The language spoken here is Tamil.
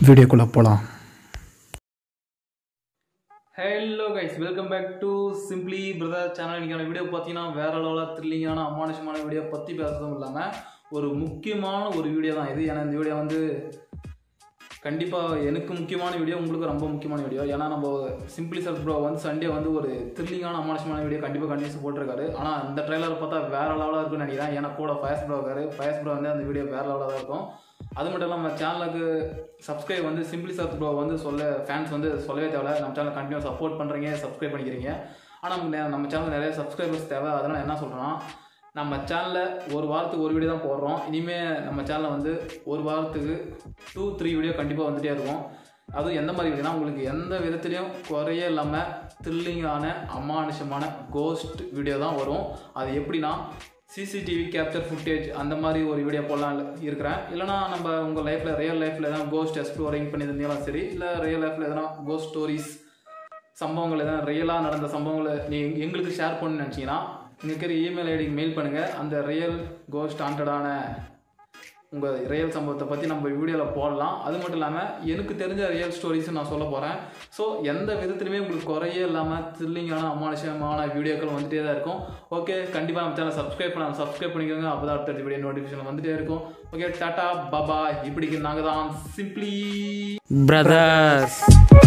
வீடியோக்குள்ளே போகலாம் hello guys welcome back to simply brother channel இன்னைக்கான வீடியோ பார்த்தீங்கன்னா வேற லெவலாக த்ரில்லிங்கான அமானுஷமான வீடியோ பற்றி பேசுறதும் இல்லாமல் ஒரு முக்கியமான ஒரு வீடியோ தான் இது ஏன்னா இந்த வீடியோ வந்து கண்டிப்பாக எனக்கு முக்கியமான வீடியோ உங்களுக்கு ரொம்ப முக்கியமான வீடியோ ஏன்னா நம்ம சிம்பிளி சர்ச் ப்ரோ வந்து சண்டே வந்து ஒரு த்ரில்லிங்கான அமானுஷமான வீடியோ கண்டிப்பாக கண்டிப்பாக போட்டிருக்காரு ஆனால் அந்த ட்ரைலர் பார்த்தா வேற லெவலாக இருக்குன்னு நினைக்கிறேன் ஏன்னா கூட ஃபயஸ் ப்ரோ இருக்காரு ஃபயஸ் ப்ரோ வந்து அந்த வீடியோ வேற லெவலாக தான் இருக்கும் அது மட்டும் இல்லாமல் நம்ம சேனலுக்கு சப்ஸ்கிரைப் வந்து சிம்பிளி சர்ச் ப்ரோ வந்து சொல்ல ஃபேன்ஸ் வந்து சொல்லவே தேவையில்ல நம்ம சேனல் கண்டினியூ சப்போர்ட் பண்ணுறீங்க சப்ஸ்கிரைப் பண்ணிக்கிறீங்க ஆனால் நம்ம நம்ம சேனல் நிறைய சப்ஸ்கிரைபர்ஸ் தேவை அதனால் என்ன சொல்கிறேன்னா நம்ம சேனலில் ஒரு வாரத்துக்கு ஒரு வீடியோ தான் போடுறோம் இனிமேல் நம்ம சேனலில் வந்து ஒரு வாரத்துக்கு டூ த்ரீ வீடியோ கண்டிப்பாக வந்துட்டே இருக்கும் அதுவும் எந்த மாதிரி வீடியோனா உங்களுக்கு எந்த விதத்துலையும் குறைய இல்லாமல் த்ரில்லிங்கான அமானுஷமான கோஸ்ட் வீடியோ தான் வரும் அது எப்படின்னா சிசிடிவி கேப்சர் ஃபுட்டேஜ் அந்த மாதிரி ஒரு வீடியோ போடலாம் இருக்கிறேன் இல்லைனா நம்ம உங்கள் லைஃப்பில் ரியல் லைஃப்பில் எதனா கோஸ்ட் எக்ஸ்ப்ளோரிங் பண்ணியிருந்தீங்களும் சரி இல்லை ரியல் லைஃப்பில் எதனா கோஸ்ட் ஸ்டோரிஸ் சம்பவங்கள் எதனா ரியலாக நடந்த சம்பவங்களை நீங்கள் எங்களுக்கு ஷேர் பண்ணணும்னு நினச்சிங்கன்னா இங்கே இருக்கிற இமெயில் ஐடிக்கு மெயில் பண்ணுங்கள் அந்த ரியல் கோஸ்ட் ஹாண்டடான உங்கள் ரியல் சம்பவத்தை பற்றி நம்ம வீடியோவில் போடலாம் அது மட்டும் இல்லாமல் எனக்கு தெரிஞ்ச ரியல் ஸ்டோரிஸும் நான் சொல்ல போகிறேன் ஸோ எந்த விதத்துலையுமே உங்களுக்கு குறையே இல்லாமல் த்ரில்லிங்கான அமானுஷமான வீடியோக்கள் வந்துட்டே தான் இருக்கும் ஓகே கண்டிப்பாக நம்ம சேனல் சப்ஸ்கிரைப் பண்ண சப்ஸ்கிரைப் பண்ணிக்கோங்க அப்போ தான் அடுத்த வீடியோ நோட்டிஃபிகேஷன் வந்துட்டே இருக்கும் ஓகே டாட்டா பாபா இப்படிக்கு நாங்கள் தான் சிம்பிளி brothers